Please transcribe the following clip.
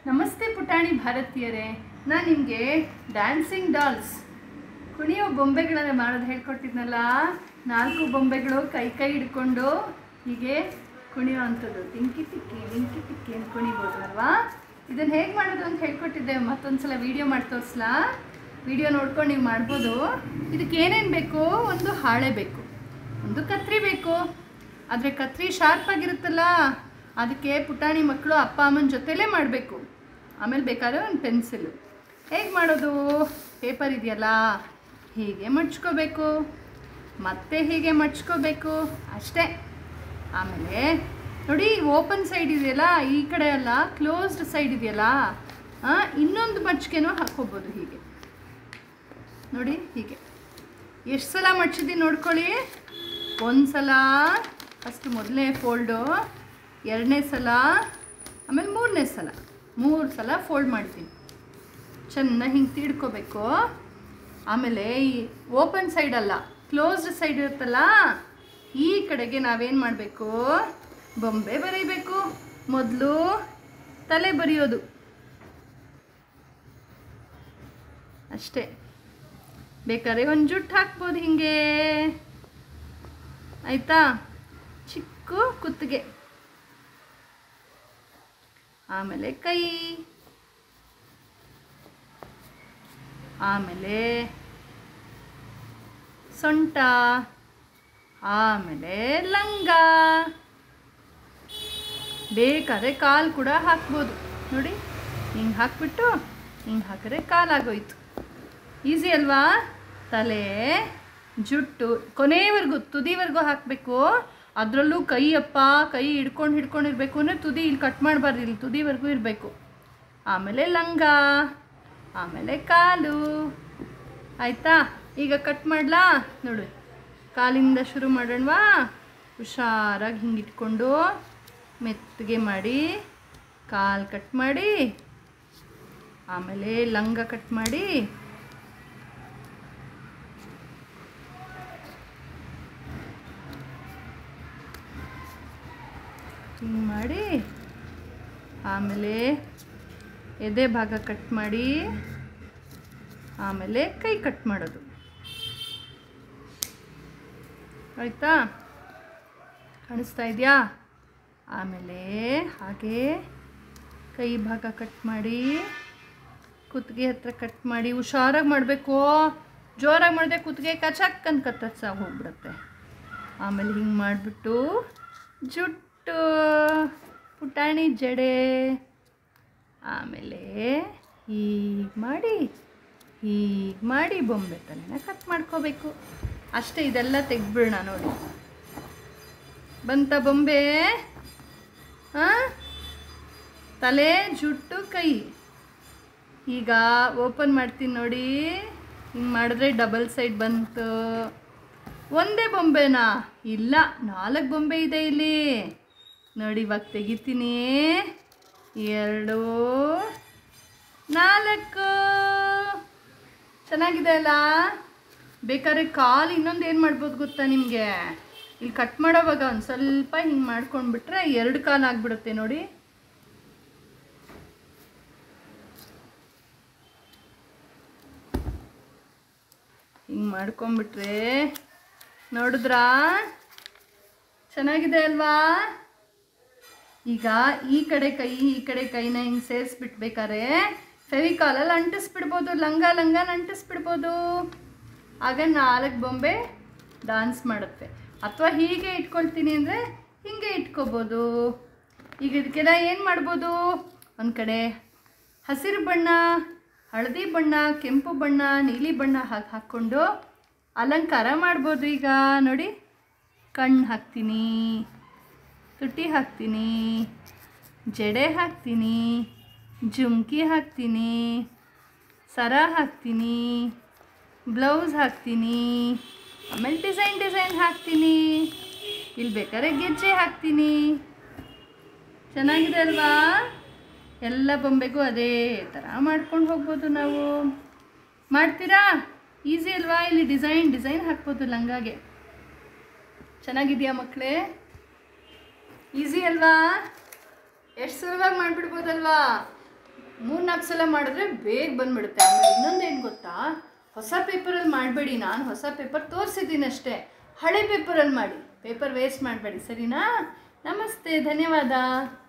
ನಮಸ್ತೆ ಪುಟಾಣಿ ಭಾರತೀಯರೇ ನಾನು ನಿಮಗೆ ಡ್ಯಾನ್ಸಿಂಗ್ ಡಾಲ್ಸ್ ಕುಣಿಯೋ ಬೊಂಬೆಗಳನ್ನು ಮಾಡೋದು ಹೇಳ್ಕೊಟ್ಟಿದ್ನಲ್ಲ ನಾಲ್ಕು ಬೊಂಬೆಗಳು ಕೈ ಕೈ ಹಿಡ್ಕೊಂಡು ಹೀಗೆ ಕುಣಿಯೋ ಅಂಥದ್ದು ಟಿಂಕಿ ಟಿಕ್ಕಿ ಟಿಂಕಿ ಟಿಕ್ಕಿ ಅಂತ ಕುಣಿಬೋದು ಅಲ್ವಾ ಇದನ್ನು ಹೇಗೆ ಮಾಡೋದು ಅಂತ ಹೇಳ್ಕೊಟ್ಟಿದ್ದೆ ಮತ್ತೊಂದು ಸಲ ವೀಡಿಯೋ ಮಾಡಿ ತೋರಿಸ್ಲಾ ವಿಡಿಯೋ ನೋಡ್ಕೊಂಡು ನೀವು ಮಾಡ್ಬೋದು ಇದಕ್ಕೆ ಏನೇನು ಬೇಕು ಒಂದು ಹಾಳೆ ಬೇಕು ಒಂದು ಕತ್ರಿ ಬೇಕು ಆದರೆ ಕತ್ರಿ ಶಾರ್ಪ್ ಆಗಿರುತ್ತಲ್ಲ ಅದಕ್ಕೆ ಪುಟಾಣಿ ಮಕ್ಕಳು ಅಪ್ಪ ಅಮ್ಮನ ಜೊತೆಲೇ ಮಾಡಬೇಕು ಆಮೇಲೆ ಬೇಕಾದ್ರೆ ಒಂದು ಪೆನ್ಸಿಲು ಹೇಗೆ ಮಾಡೋದು ಪೇಪರ್ ಇದೆಯಲ್ಲ ಹೀಗೆ ಮಡ್ಚ್ಕೋಬೇಕು ಮತ್ತೆ ಹೀಗೆ ಮಡ್ಚ್ಕೋಬೇಕು ಅಷ್ಟೇ ಆಮೇಲೆ ನೋಡಿ ಓಪನ್ ಸೈಡ್ ಇದೆಯಲ್ಲ ಈ ಕಡೆ ಅಲ್ಲ ಕ್ಲೋಸ್ಡ್ ಸೈಡ್ ಇದೆಯಲ್ಲ ಆ, ಇನ್ನೊಂದು ಮಡ್ಚಿಗೆನೂ ಹಾಕ್ಕೋಬೋದು ಹೀಗೆ ನೋಡಿ ಹೀಗೆ ಎಷ್ಟು ಸಲ ಮಡ್ಚಿದ್ದೀನಿ ನೋಡ್ಕೊಳ್ಳಿ ಒಂದು ಸಲ ಫಸ್ಟ್ ಮೊದಲನೇ ಫೋಲ್ಡು ಎರಡನೇ ಸಲ ಆಮೇಲೆ ಮೂರನೇ ಸಲ ಮೂರು ಸಲ ಫೋಲ್ಡ್ ಮಾಡ್ತೀನಿ ಚೆನ್ನಾಗಿ ಹಿಂಗೆ ತಿಡ್ಕೋಬೇಕು ಆಮೇಲೆ ಈ ಓಪನ್ ಸೈಡ್ ಅಲ್ಲ ಕ್ಲೋಸ್ಡ್ ಸೈಡ್ ಇರುತ್ತಲ್ಲ ಈ ಕಡೆಗೆ ನಾವೇನು ಮಾಡಬೇಕು ಬೊಂಬೆ ಬರೀಬೇಕು ಮೊದಲು ತಲೆ ಬರೆಯೋದು ಅಷ್ಟೇ ಬೇಕಾದ್ರೆ ಒಂದು ಜುಟ್ಟು ಹಾಕ್ಬೋದು ಹಿಂಗೆ ಆಯಿತಾ ಚಿಕ್ಕ ಕುತ್ತಿಗೆ ಆಮೇಲೆ ಕೈ ಆಮೇಲೆ ಸೊಂಟ ಆಮೇಲೆ ಲಂಗ ಬೇಕಾದ್ರೆ ಕಾಲು ಕೂಡ ಹಾಕ್ಬೋದು ನೋಡಿ ಹಿಂಗೆ ಹಾಕ್ಬಿಟ್ಟು ಹಿಂಗೆ ಹಾಕಿದ್ರೆ ಕಾಲಾಗೋಯ್ತು ಈಸಿ ಅಲ್ವಾ ತಲೆ ಜುಟ್ಟು ಕೊನೆವರೆಗೂ ತುದಿವರೆಗೂ ಹಾಕಬೇಕು ಅದರಲ್ಲೂ ಕೈ ಅಪ್ಪ ಕೈ ಹಿಡ್ಕೊಂಡು ಹಿಡ್ಕೊಂಡಿರ್ಬೇಕು ಅಂದರೆ ತುದಿ ಇಲ್ಲಿ ಕಟ್ ಮಾಡಬಾರ್ದು ಇಲ್ಲಿ ತುದಿವರೆಗೂ ಇರಬೇಕು ಆಮೇಲೆ ಲಂಗ ಆಮೇಲೆ ಕಾಲು ಆಯಿತಾ ಈಗ ಕಟ್ ಮಾಡಲಾ ನೋಡು ಕಾಲಿಂದ ಶುರು ಮಾಡೋಣವಾ ಹುಷಾರಾಗಿ ಹಿಂಗೆ ಇಟ್ಕೊಂಡು ಮೆತ್ತಗೆ ಮಾಡಿ ಕಾಲು ಕಟ್ ಮಾಡಿ ಆಮೇಲೆ ಲಂಗ ಕಟ್ ಮಾಡಿ ಹಿಂಗೆ ಮಾಡಿ ಆಮೇಲೆ ಎದೆ ಭಾಗ ಕಟ್ ಮಾಡಿ ಆಮೇಲೆ ಕೈ ಕಟ್ ಮಾಡೋದು ಆಯಿತಾ ಕಾಣಿಸ್ತಾ ಇದೆಯಾ ಆಮೇಲೆ ಹಾಗೆ ಕೈ ಭಾಗ ಕಟ್ ಮಾಡಿ ಕುತ್ತಿಗೆ ಹತ್ರ ಕಟ್ ಮಾಡಿ ಹುಷಾರಾಗಿ ಮಾಡಬೇಕು ಜೋರಾಗಿ ಮಾಡಿದೆ ಕುತ್ತಿಗೆ ಕಚಕ್ ಅಂತ ಕತ್ತರ್ಸ ಹೋಗ್ಬಿಡುತ್ತೆ ಆಮೇಲೆ ಹಿಂಗೆ ಮಾಡಿಬಿಟ್ಟು ಜುಟ್ಟು ಪುಟಾಣಿ ಜಡೆ ಆಮೇಲೆ ಹೀಗೆ ಮಾಡಿ ಹೀಗೆ ಮಾಡಿ ಬೊಂಬೆ ತಲೆನ ಕಟ್ ಮಾಡ್ಕೋಬೇಕು ಅಷ್ಟೇ ಇದೆಲ್ಲ ತೆಗ್ದ್ಬಿಡೋಣ ನೋಡಿ ಬಂತ ಬೊಂಬೆ ಹಾಂ ತಲೆ ಜುಟ್ಟು ಕೈ ಈಗ ಓಪನ್ ಮಾಡ್ತೀನಿ ನೋಡಿ ಹಿಂಗೆ ಮಾಡಿದ್ರೆ ಡಬಲ್ ಸೈಡ್ ಬಂತು ಒಂದೇ ಬೊಂಬೆನಾ ಇಲ್ಲ ನಾಲ್ಕು ಬೊಂಬೆ ಇದೆ ಇಲ್ಲಿ ನೋಡಿ ಇವಾಗ ತೆಗಿತೀನಿ ಎರಡು ನಾಲ್ಕು ಚೆನ್ನಾಗಿದೆ ಅಲ್ಲ ಬೇಕಾದ್ರೆ ಕಾಲು ಇನ್ನೊಂದು ಏನು ಮಾಡ್ಬೋದು ಗೊತ್ತಾ ನಿಮಗೆ ಇಲ್ಲಿ ಕಟ್ ಮಾಡೋವಾಗ ಒಂದು ಸ್ವಲ್ಪ ಹಿಂಗೆ ಮಾಡ್ಕೊಂಡ್ಬಿಟ್ರೆ ಎರಡು ಕಾಲು ಆಗಿಬಿಡುತ್ತೆ ನೋಡಿ ಹಿಂಗೆ ಮಾಡ್ಕೊಂಬಿಟ್ರೆ ನೋಡಿದ್ರಾ ಚೆನ್ನಾಗಿದೆ ಅಲ್ವಾ ಈಗ ಈ ಕಡೆ ಕೈ ಈ ಕಡೆ ಕೈನ ಹಿಂಗೆ ಸೇರಿಸ್ಬಿಟ್ಬೇಕಾರೆ ಫೆವಿಕಾಲಲ್ಲಿ ಅಂಟಿಸ್ಬಿಡ್ಬೋದು ಲಂಗ ಲಂಗನ ಅಂಟಿಸ್ಬಿಡ್ಬೋದು ಆಗ ನಾಲ್ಕು ಬೊಂಬೆ ಡಾನ್ಸ್ ಮಾಡುತ್ತೆ ಅಥವಾ ಹೀಗೆ ಇಟ್ಕೊಳ್ತೀನಿ ಅಂದರೆ ಹೀಗೆ ಇಟ್ಕೋಬೋದು ಈಗ ಇದಕ್ಕೆಲ್ಲ ಏನು ಮಾಡ್ಬೋದು ಒಂದು ಕಡೆ ಹಸಿರು ಬಣ್ಣ ಹಳದಿ ಬಣ್ಣ ಕೆಂಪು ಬಣ್ಣ ನೀಲಿ ಬಣ್ಣ ಹಾಕಿ ಹಾಕ್ಕೊಂಡು ಅಲಂಕಾರ ಮಾಡ್ಬೋದು ಈಗ ನೋಡಿ ಕಣ್ಣು ಹಾಕ್ತೀನಿ ತುಟಿ ಹಾಕ್ತೀನಿ ಜಡೆ ಹಾಕ್ತೀನಿ ಜುಮ್ಕಿ ಹಾಕ್ತೀನಿ ಸರ ಹಾಕ್ತೀನಿ ಬ್ಲೌಸ್ ಹಾಕ್ತೀನಿ ಆಮೇಲೆ ಡಿಸೈನ್ ಡಿಸೈನ್ ಹಾಕ್ತೀನಿ ಇಲ್ಲಿ ಬೇಕಾದ್ರೆ ಗೆಜ್ಜೆ ಹಾಕ್ತೀನಿ ಚೆನ್ನಾಗಿದೆ ಅಲ್ವಾ ಎಲ್ಲ ಬೊಂಬೆಗೂ ಅದೇ ಥರ ಮಾಡ್ಕೊಂಡು ಹೋಗ್ಬೋದು ನಾವು ಮಾಡ್ತೀರಾ ಈಸಿ ಅಲ್ವಾ ಇಲ್ಲಿ ಡಿಸೈನ್ ಡಿಸೈನ್ ಹಾಕ್ಬೋದು ಲಂಗಾಗೆ ಚೆನ್ನಾಗಿದೆಯಾ ಮಕ್ಕಳೇ ಈಸಿ ಅಲ್ವಾ ಎಷ್ಟು ಸುಲಭವಾಗಿ ಮಾಡಿಬಿಡ್ಬೋದಲ್ವಾ ಮೂರ್ನಾಲ್ಕು ಸಲ ಮಾಡಿದ್ರೆ ಬೇಗ ಬಂದ್ಬಿಡುತ್ತೆ ಆಮೇಲೆ ಇನ್ನೊಂದೇನು ಗೊತ್ತಾ ಹೊಸ ಪೇಪರಲ್ಲಿ ಮಾಡಬೇಡಿ ನಾನು ಹೊಸ ಪೇಪರ್ ತೋರಿಸಿದ್ದೀನಿ ಅಷ್ಟೇ ಹಳೆ ಪೇಪರಲ್ಲಿ ಮಾಡಿ ಪೇಪರ್ ವೇಸ್ಟ್ ಮಾಡಬೇಡಿ ಸರಿನಾ ನಮಸ್ತೆ ಧನ್ಯವಾದ